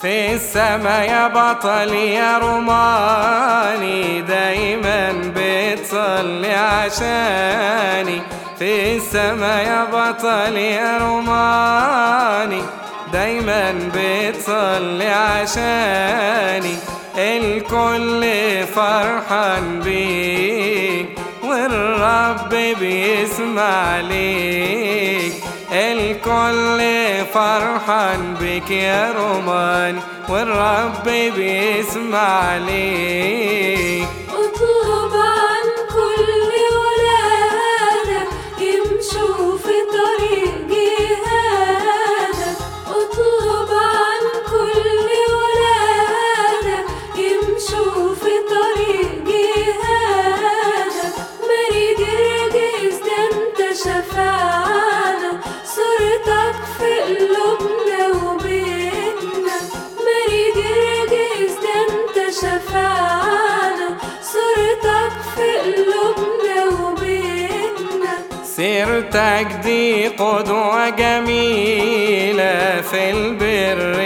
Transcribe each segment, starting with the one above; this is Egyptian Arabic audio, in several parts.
في السما يا بطل يا روماني دايما بتصلي عشاني في السما يا بطل يا روماني دايما بتصلي عشاني الكل فرحان بيك والرب بيسمع ليك الكل فرحان بك يا رومان والرب بيسمع ليك اطلب عن كل ولادك يمشوا في طريق جهادك اطلب عن كل ولادك يمشوا في طريق جهادك مريد رجس ده انت شفعنا صورتك في قلوبنا وبيتنا مريد رجس ده انت شفعنا صورتك في قلوبنا وبيتنا سيرتك دي قدوة جميلة في البر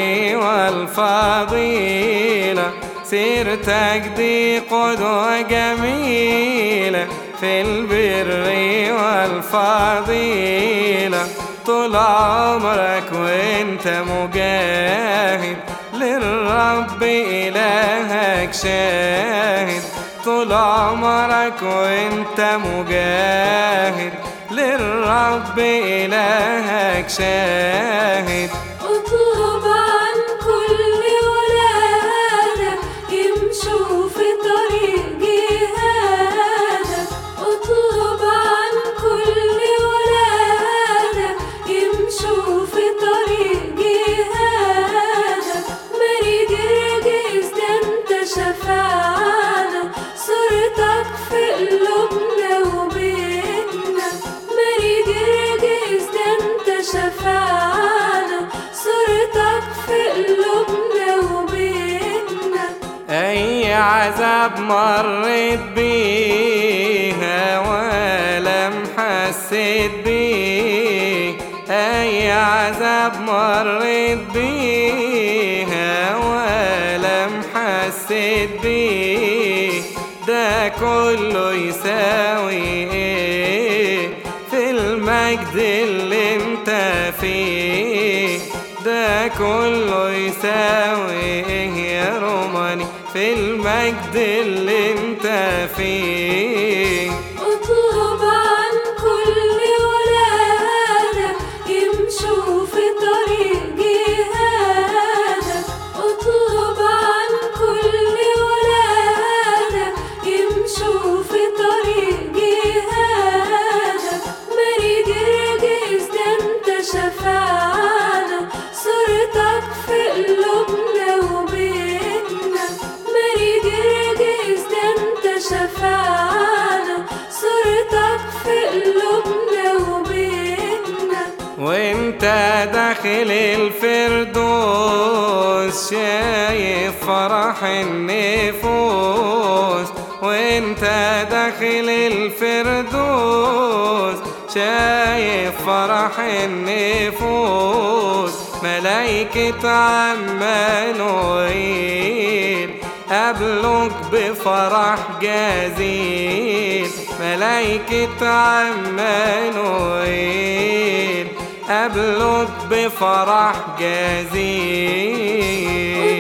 والفضيلة سيرتك دي قدوة جميلة في البر والفضيلة طول عمرك وانت مجاهد للرب إلهك شاهد طول عمرك وانت مجاهد للرب إلهك شاهد اطلب عن كل ولادك يمشوا في طريق جهادك اطلب عن كل ولادك يمشوا في طريق جهادك مريد رجس ده انت شفعنا صورتك في قلوبنا وبيتنا مريد رجس ده انت شفعنا صورتك في قلوبنا وبيتنا أي عذاب مريت بيها ولم حسيت بيه أي عذاب مريت بيها ولم حسيت بيه ده كله يساوي ايه في المجد اللي انت فيه ده كله يساوي ايه يا روماني في المجد اللي انت فيه اطلب عن كل ولادك يمشوا في طريق جهادك اطلب عن كل ولادك يمشوا في طريق جهادك مريد رجس ده انت شفعنا صورتك في قلوبنا وبيتنا مريد رجس ده انت شفعنا صورتك في قلوبنا وبيتنا وانت داخل الفردوس شايف فرح النفوس وانت داخل الفردوس شايف فرح النفوس ملايكة عمانوئيل قبلك بفرح جزيل ملايكة عمانوئيل قبلك بفرح جزيل